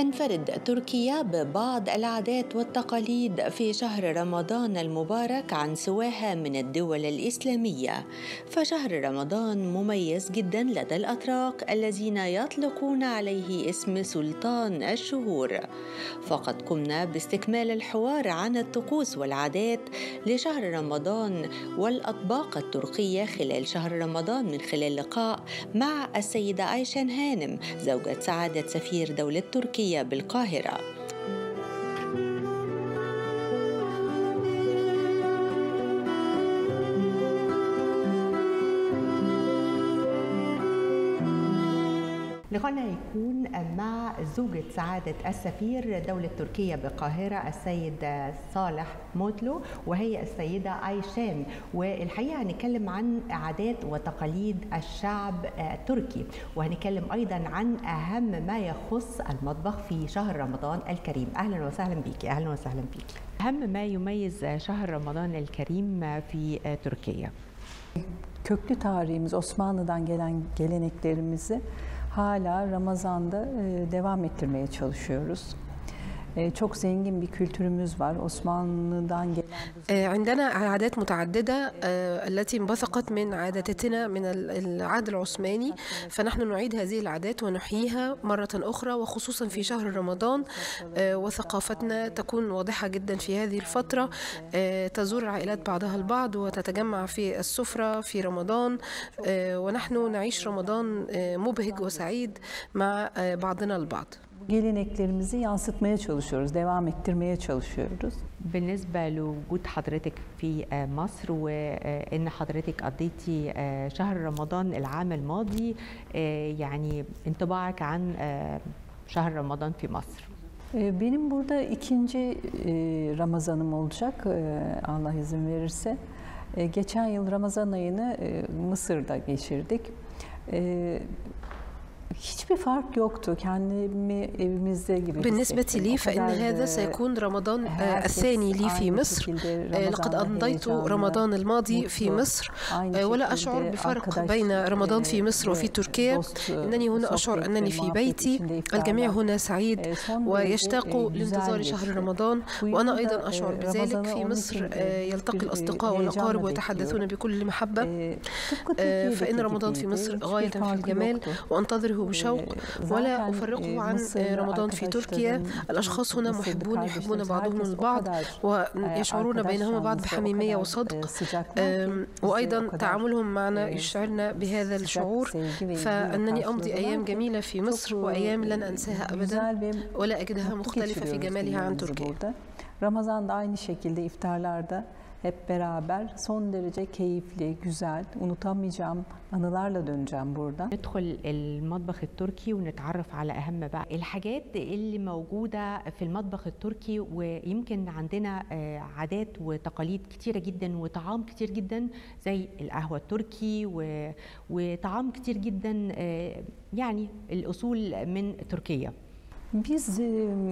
تنفرد تركيا ببعض العادات والتقاليد في شهر رمضان المبارك عن سواها من الدول الإسلامية فشهر رمضان مميز جدا لدى الأتراك الذين يطلقون عليه اسم سلطان الشهور فقد قمنا باستكمال الحوار عن الطقوس والعادات لشهر رمضان والأطباق التركية خلال شهر رمضان من خلال لقاء مع السيدة أيشان هانم زوجة سعادة سفير دولة تركيا بالقاهرة لقاءنا يكون مع زوجة سعادة السفير دولة تركيا بالقاهرة السيد صالح موتلو وهي السيدة أيشان والحقيقة هنتكلم عن عادات وتقاليد الشعب التركي وهنتكلم أيضا عن أهم ما يخص المطبخ في şehir رمضان الكريم أهلا وسهلا بك أهلا وسهلا بك أهم ما يميز شهر رمضان الكريم في تركيا köklü tarihimiz Osmanlı'dan gelen geleneklerimizi hala Ramazan'da devam ettirmeye çalışıyoruz. çok zengin bir kültürümüz var Osmanlı'dan gelen عندنا عادات متعددة التي انبثقت من عاداتنا من العهد العثماني فنحن نعيد هذه العادات ونحييها مرة أخرى وخصوصا في شهر رمضان وثقافتنا تكون واضحة جدا في هذه الفترة تزور العائلات بعضها البعض وتتجمع في السفرة في رمضان ونحن نعيش رمضان مبهج وسعيد مع بعضنا البعض geleneklerimizi yansıtmaya çalışıyoruz, devam ettirmeye çalışıyoruz. بالنسبة لوجود حضرتك في مصر وإن حضرتك قضيتي شهر رمضان العام الماضي يعني انطباعك عن شهر رمضان في مصر Benim burada ikinci Ramazanım olacak Allah izin verirse. Geçen yıl Ramazan ayını Mısır'da geçirdik. hiçbir fark yoktu kendimi evimizde gibi بالنسبة لي فإن هذا سيكون رمضان الثاني لي في مصر لقد أمضيت رمضان الماضي في مصر ولا أشعر بفرق بين رمضان في مصر وفي تركيا إنني هنا أشعر أنني في بيتي الجميع هنا سعيد ويشتاق لانتظار شهر رمضان وأنا أيضا أشعر بذلك في مصر يلتقي الأصدقاء والأقارب ويتحدثون بكل محبة فإن رمضان في مصر غاية في الجمال وأنتظره بشوق ولا أفرقه عن رمضان في تركيا الأشخاص هنا محبون يحبون بعضهم البعض ويشعرون بينهم بعض بحميمية وصدق وأيضا تعاملهم معنا يشعرنا بهذا الشعور فأنني أمضي أيام جميلة في مصر وأيام لن أنساها أبدا ولا أجدها مختلفة في جمالها عن تركيا Ramazan'da aynı şekilde iftarlarda hep beraber son derece keyifli, güzel, unutamayacağım anılarla döneceğim buradan. ندخل المطبخ التركي ونتعرف على أهم بقى الحاجات اللي موجودة في المطبخ التركي ويمكن عندنا عادات وتقاليد كتيرة جدا وطعام كتير جدا زي القهوة التركي وطعام كتير جدا يعني الأصول من تركيا. Biz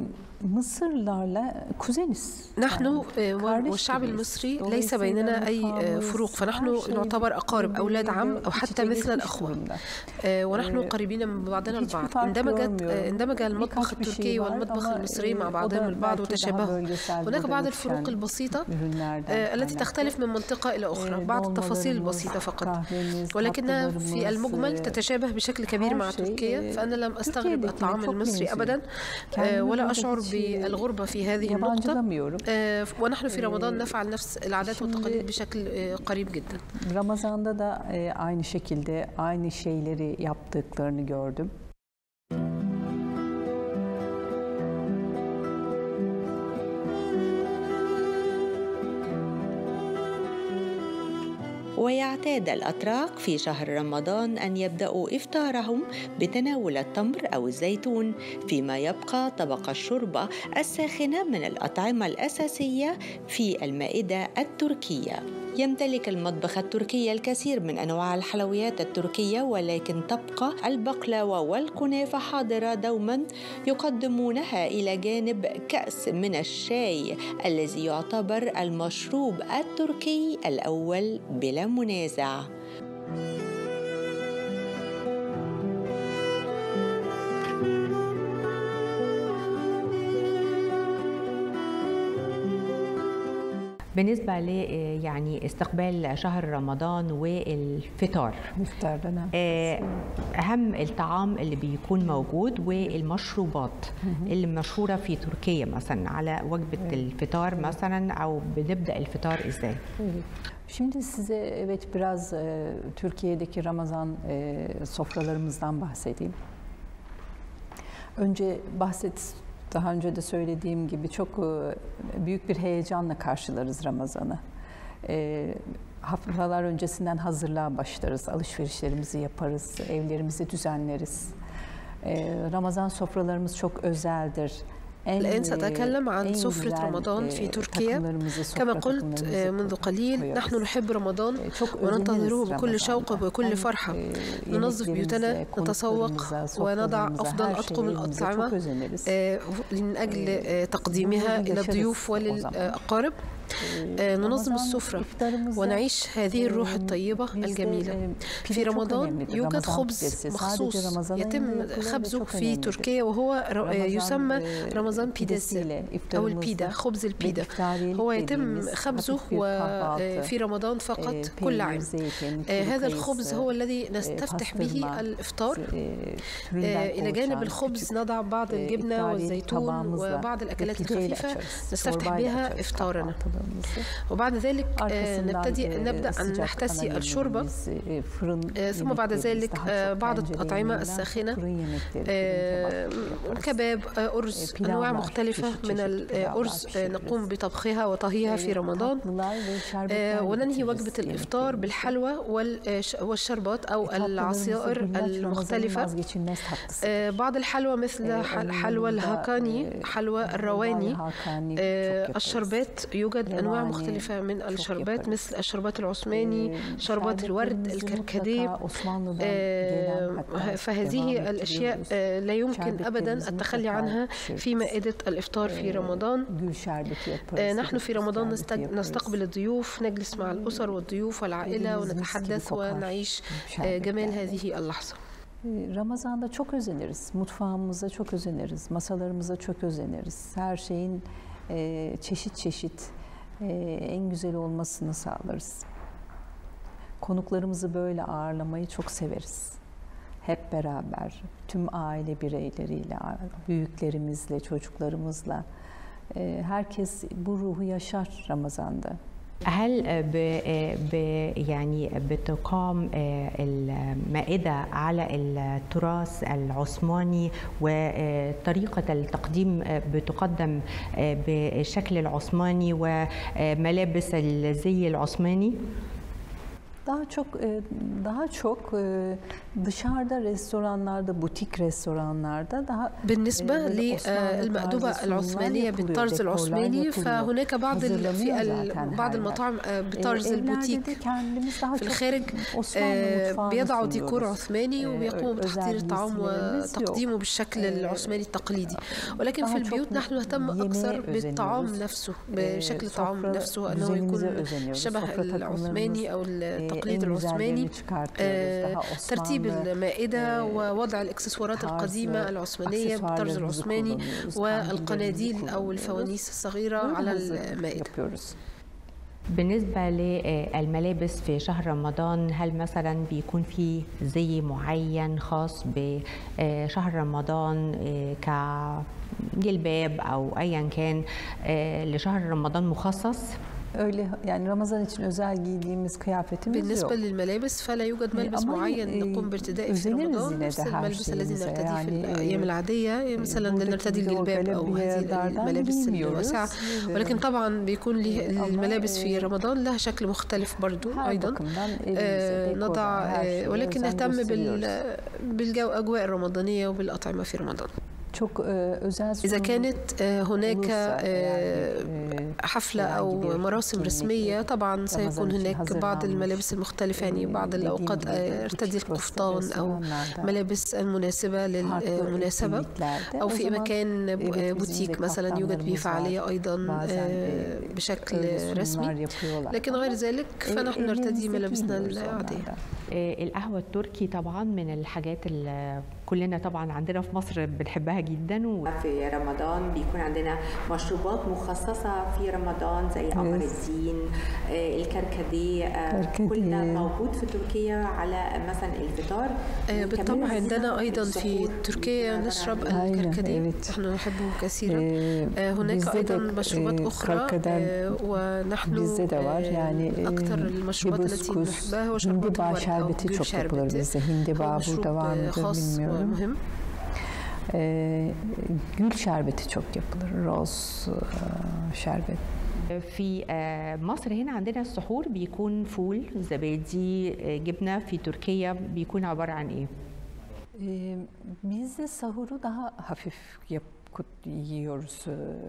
مصرlarla kuzeniz. نحن والشعب المصري ليس بيننا أي فروق فنحن نعتبر أقارب أولاد عم أو حتى مثل الأخوة ونحن قريبين من بعضنا البعض اندمجت اندمج المطبخ التركي والمطبخ المصري مع بعضهم البعض وتشابهوا هناك بعض الفروق البسيطة التي تختلف من منطقة إلى أخرى بعض التفاصيل البسيطة فقط ولكنها في المجمل تتشابه بشكل كبير مع تركيا فأنا لم أستغرب الطعام المصري أبدا ولا أشعر بالغربة في هذه النقطة ونحن في رمضان نفعل نفس العادات والتقاليد بشكل قريب جدا Ramazan'da da aynı şekilde aynı şeyleri yaptıklarını gördüm. ويعتاد الأتراك في شهر رمضان أن يبدأوا إفطارهم بتناول التمر أو الزيتون فيما يبقى طبق الشوربة الساخنة من الأطعمة الأساسية في المائدة التركية يمتلك المطبخ التركي الكثير من انواع الحلويات التركيه ولكن تبقى البقلاوه والكنافه حاضره دوما يقدمونها الى جانب كاس من الشاي الذي يعتبر المشروب التركي الاول بلا منازع بالنسبه ل يعني استقبال شهر رمضان والفطار الفطار اهم الطعام اللي بيكون موجود والمشروبات اللي مشهوره في تركيا مثلا على وجبه الفطار مثلا او بنبدا الفطار ازاي Şimdi size evet biraz e, Türkiye'deki Ramazan e, sofralarımızdan bahsedeyim. Önce bahset daha önce de söylediğim gibi çok e, büyük bir heyecanla karşılarız Ramazan'ı. E, haftalar öncesinden hazırlığa başlarız, alışverişlerimizi yaparız, evlerimizi düzenleriz. E, Ramazan sofralarımız çok özeldir. الآن سأتكلم عن سفرة رمضان في تركيا كما قلت منذ قليل نحن نحب رمضان وننتظره بكل شوق وبكل فرحة ننظف بيوتنا نتسوق ونضع أفضل أطقم الأطعمة من أجل تقديمها إلى الضيوف وللأقارب ننظم السفرة ونعيش هذه الروح الطيبة الجميلة في رمضان يوجد خبز مخصوص يتم خبزه في تركيا وهو يسمى رمضان بيداسي أو البيدا خبز البيدا هو يتم خبزه في رمضان فقط كل عام هذا الخبز هو الذي نستفتح به الإفطار إلى جانب الخبز نضع بعض الجبنة والزيتون وبعض الأكلات الخفيفة نستفتح بها إفطارنا وبعد ذلك نبتدي نبدا ان نحتسي الشوربه ثم بعد ذلك بعض الاطعمه الساخنه كباب ارز انواع مختلفه من الارز نقوم بطبخها وطهيها في رمضان وننهي وجبه الافطار بالحلوى والشربات او العصائر المختلفه بعض الحلوى مثل حلوى الهاكاني حلوى الرواني الشربات يوجد انواع مختلفه من الشربات مثل الشربات العثماني شربات الورد الكركديه فهذه الاشياء لا يمكن ابدا التخلي عنها في مائده الافطار في رمضان نحن في رمضان نستقبل الضيوف نجلس مع الاسر والضيوف والعائله ونتحدث ونعيش جمال هذه اللحظه Ramazan'da çok özeniriz. Mutfağımıza çok özeniriz. Masalarımıza çok özeniriz. Her şeyin e, çeşit çeşit en güzel olmasını sağlarız. Konuklarımızı böyle ağırlamayı çok severiz. Hep beraber, tüm aile bireyleriyle, büyüklerimizle, çocuklarımızla herkes bu ruhu yaşar Ramazan'da. هل ب ب يعني بتقام المائدة على التراث العثماني وطريقة التقديم بتقدم بالشكل العثماني وملابس الزي العثماني؟ daha çok daha çok dışarıda restoranlarda butik restoranlarda daha بالنسبة للمأدوبة العثمانية بالطرز العثماني فهناك بعض في بعض المطاعم بطرز البوتيك في الخارج بيضعوا ديكور عثماني وبيقوموا بتحضير الطعام وتقديمه بالشكل العثماني التقليدي ولكن في البيوت نحن نهتم أكثر بالطعام نفسه بشكل الطعام نفسه أنه يكون شبه العثماني أو التقليد العثماني ترتيب المائدة ووضع الإكسسوارات القديمة العثمانية بالطرز العثماني والقناديل أو الفوانيس الصغيرة على المائدة بالنسبة للملابس في شهر رمضان هل مثلا بيكون في زي معين خاص بشهر رمضان كجلباب أو أيا كان لشهر رمضان مخصص؟ öyle yani Ramazan için özel giydiğimiz kıyafetimiz بالنسبة yok. للملابس فلا يوجد ملبس معين نقوم بارتدائه في رمضان نفس الملبس الذي نرتديه في الأيام العادية مثلا نرتدي الجلباب أو هذه الملابس الواسعة ولكن طبعا بيكون الملابس في رمضان لها شكل مختلف برضو أيضا نضع ولكن نهتم بالجو أجواء الرمضانية وبالأطعمة في رمضان çok özel إذا كانت هناك حفلة أو مراسم رسمية طبعا سيكون هناك بعض الملابس المختلفة يعني بعض الأوقات ارتدي القفطان أو ملابس المناسبة للمناسبة أو في مكان بوتيك مثلا يوجد به فعالية أيضا بشكل رسمي لكن غير ذلك فنحن نرتدي ملابسنا العادية القهوة التركي طبعا من الحاجات كلنا طبعا عندنا في مصر بنحبها جدا و... في رمضان بيكون عندنا مشروبات مخصصة في رمضان زي قمر الدين آه، الكركديه آه، كل ده موجود في تركيا على مثلا الفطار آه، بالطبع عندنا أيضا في تركيا نشرب الكركديه نحن نحبه كثيرا هناك أيضا مشروبات أخرى ونحن يعني أكثر المشروبات التي نحبها هو شربات şerbeti çok yapılır bizde. Hindiba burada var mıdır bilmiyorum. Mühim. Ee, gül şerbeti çok yapılır. Roz şerbet. في مصر هنا عندنا السحور بيكون فول زبادي جبنه في تركيا بيكون عباره عن ايه؟ Biz de sahuru daha hafif yap, yiyoruz.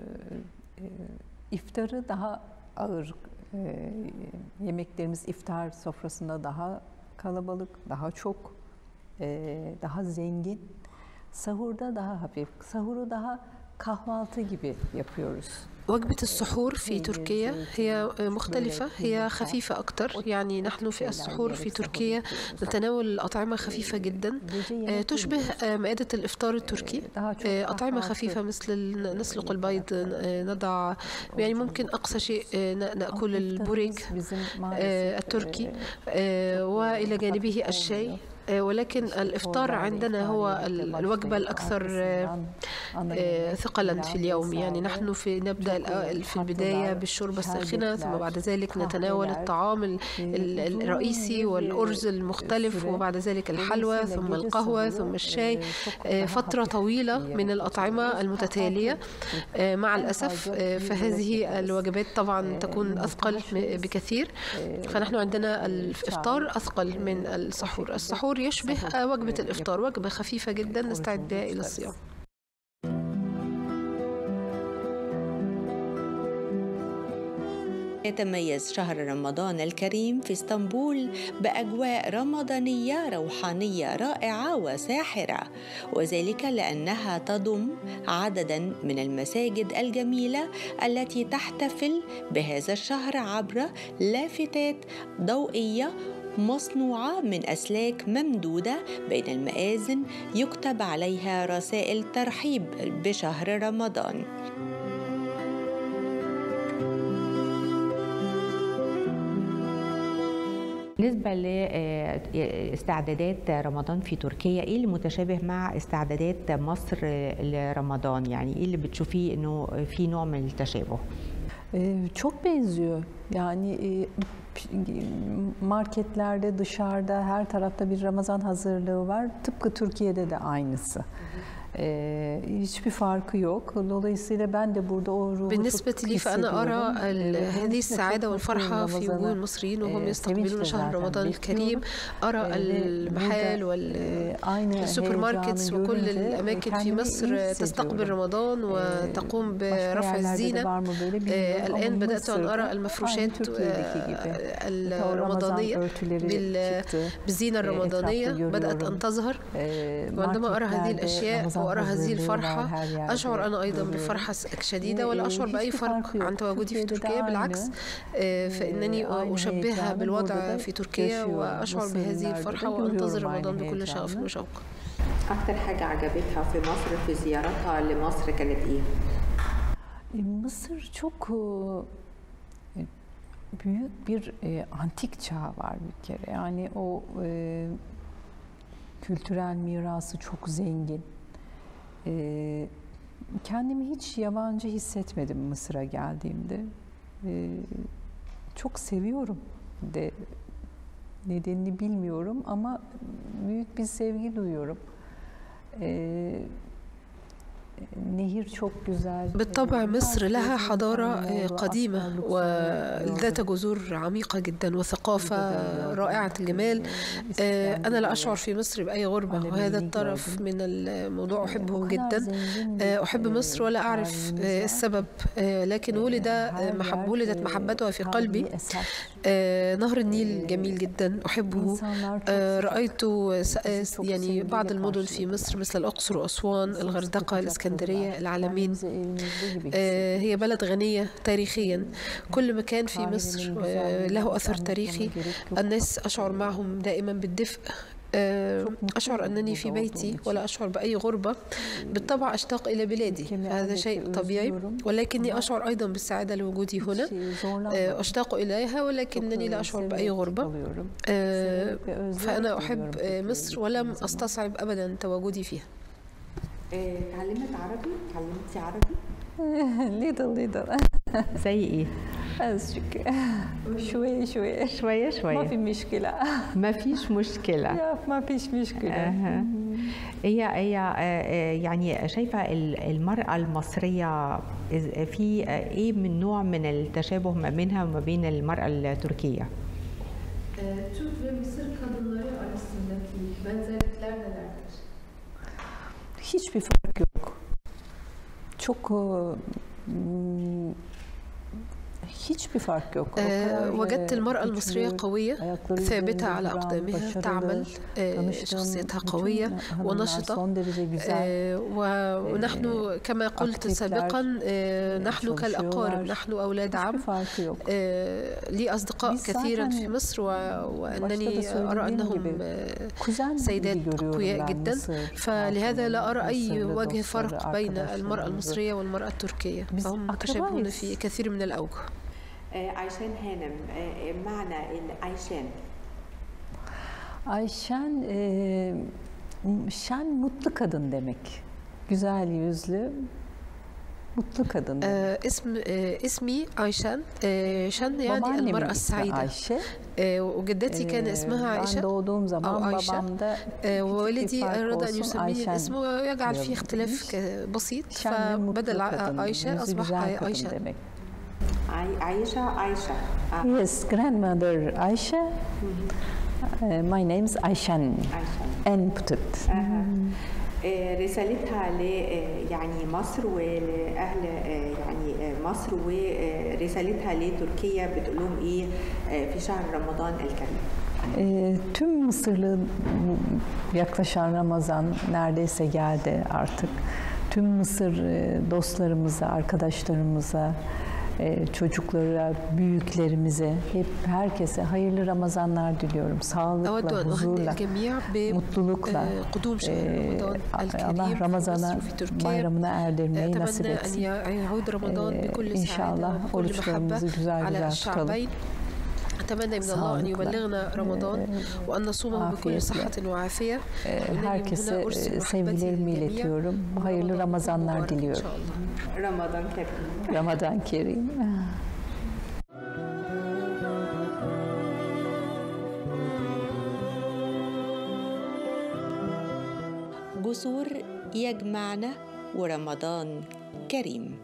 İftarı daha ağır yemeklerimiz iftar sofrasında daha kalabalık, daha çok, e, daha zengin. Sahurda daha hafif. Sahuru daha kahvaltı gibi yapıyoruz. وجبة السحور في تركيا هي مختلفة هي خفيفة أكثر يعني نحن في السحور في تركيا نتناول أطعمة خفيفة جدا تشبه مائدة الإفطار التركي أطعمة خفيفة مثل نسلق البيض نضع يعني ممكن أقصى شيء نأكل البوريك التركي وإلى جانبه الشاي آه، ولكن الافطار عندنا هو الوجبه الاكثر آه، آه، ثقلا في اليوم يعني نحن في نبدا في البدايه بالشوربه الساخنه ثم بعد ذلك نتناول الطعام الرئيسي والارز المختلف وبعد ذلك الحلوى ثم القهوه ثم الشاي فتره طويله من الاطعمه المتتاليه مع الاسف فهذه الوجبات طبعا تكون اثقل بكثير فنحن عندنا الافطار اثقل من السحور السحور الفطور يشبه وجبة الإفطار وجبة خفيفة جدا نستعد بها إلى الصيام يتميز شهر رمضان الكريم في اسطنبول باجواء رمضانيه روحانيه رائعه وساحره وذلك لانها تضم عددا من المساجد الجميله التي تحتفل بهذا الشهر عبر لافتات ضوئيه مصنوعة من أسلاك ممدودة بين المآذن يكتب عليها رسائل ترحيب بشهر رمضان بالنسبة لاستعدادات رمضان في تركيا ايه اللي متشابه مع استعدادات مصر لرمضان يعني ايه اللي بتشوفيه انه في نوع من التشابه çok benziyor. Yani marketlerde, dışarıda her tarafta bir Ramazan hazırlığı var. Tıpkı Türkiye'de de aynısı. Hı hı. hiçbir farkı yok. Dolayısıyla ben de burada o ruhu بالنسبة لي فأنا أرى هذه السعادة والفرحة في وجوه المصريين وهم يستقبلون شهر رمضان الكريم أرى المحال والسوبر ماركتس وكل الأماكن في مصر تستقبل رمضان وتقوم برفع الزينة الآن بدأت أن أرى المفروشات الرمضانية بالزينة الرمضانية بدأت أن تظهر وعندما أرى هذه الأشياء وأرى هذه الفرحة أشعر أنا أيضا بفرحة شديدة ولا أشعر بأي فرق عن تواجدي في تركيا بالعكس فإنني أشبهها بالوضع في تركيا وأشعر بهذه الفرحة وأنتظر رمضان بكل شغف وشوق أكثر حاجة عجبتها في مصر في زيارتها لمصر كانت إيه؟ Mısır çok büyük bir e, antik çağ var bir kere. Yani o e, kültürel mirası çok zengin. E, kendimi hiç yabancı hissetmedim Mısır'a geldiğimde. E, çok seviyorum de nedenini bilmiyorum ama büyük bir sevgi duyuyorum. E, بالطبع مصر لها حضارة قديمة وذات جذور عميقة جدا وثقافة رائعة الجمال أنا لا أشعر في مصر بأي غربة وهذا الطرف من الموضوع أحبه جدا أحب مصر ولا أعرف السبب لكن ولد محب ولدت محبتها في قلبي نهر النيل جميل جدا أحبه رأيت يعني بعض المدن في مصر مثل الأقصر وأسوان الغردقة الإسكندرية اسكندرية العالمين آه، هي بلد غنية تاريخيا كل مكان في مصر آه، له أثر تاريخي الناس أشعر معهم دائما بالدفء أشعر أنني في بيتي ولا أشعر بأي غربة بالطبع أشتاق إلى بلادي هذا شيء طبيعي ولكني أشعر أيضا بالسعادة لوجودي هنا أشتاق إليها ولكنني لا أشعر بأي غربة فأنا أحب مصر ولم أستصعب أبدا تواجدي فيها تعلمت عربي؟ تعلمتي عربي؟ ليدل ليدل زي ايه؟ أزجك شوية شوية شوية شوية ما في مشكلة ما فيش مشكلة ما فيش مشكلة أه. هي هي يعني شايفة المرأة المصرية في ايه من نوع من التشابه ما بينها وما بين المرأة التركية؟ Türk ve Mısır kadınları arasındaki benzerlikler nelerdir? Hiçbir fark yok. Çok hiçbir fark yok. أه وجدت المرأة المصرية قوية ثابتة على أقدامها تعمل أه شخصيتها قوية ونشطة أه ونحن كما قلت سابقا أه نحن كالأقارب نحن أولاد عم أه لي أصدقاء كثيرا في مصر وأنني أرى أنهم سيدات أقوياء جدا فلهذا لا أرى أي وجه فرق بين المرأة المصرية والمرأة التركية فهم متشابهون في كثير من الأوجه Ayşen Hanım, معنى Ayşen? Ayşen, e, şen mutlu kadın demek. Güzel yüzlü, mutlu kadın. آه اسم آه اسمي عايشان آه شان يعني المرأة السعيدة Ayşe. آه وجدتي كان اسمها عائشة Ben doğduğum zaman أو عائشة babam da آه ووالدي fark أراد أن olsun, يسميني Ayşen الاسم ويجعل فيه diyor. اختلاف ك- بسيط Şen mutlu فبدل ع- kadın, عائشة yüzü أصبح güzel kadın عائشة demek. Ayşe, Ayşe. Yes, grandmother Ayşe. Uh, my name is Ayşen. Ayşen. En putut. رسالتها ل يعني مصر ولاهل يعني مصر ورسالتها لتركيا بتقول لهم ايه في شهر رمضان الكريم E, tüm Mısırlı yaklaşan Ramazan neredeyse geldi artık. Tüm Mısır e, dostlarımıza, arkadaşlarımıza, e, çocuklara, büyüklerimize, hep herkese hayırlı Ramazanlar diliyorum. أود Sağlıkla, أن أهنئ huzurla, الجميع mutlulukla. بقدوم شهر e, رمضان الكريم Allah في مصر Ramazan'a, وفي تركيا bayramına erdirmeyi nasip أتمنى أن etsin. يعود رمضان آه، بكل إن سعادة شاء الله وبكل oruçlarımızı محبة güzel على güzel tutalım. الشعبين أتمنى من الله أن sağlıkla, يبلغنا رمضان وأن نصومه بكل afiyetle. صحة وعافية E, وإنني هنا Herkese أرسل e, محبتي sevgilerimi للجميع iletiyorum. Hayırlı ورمضان Ramazanlar مبارك إن diliyorum. شاء الله رمضان كريم Ramazan Kerim. جسور يجمعنا ورمضان كريم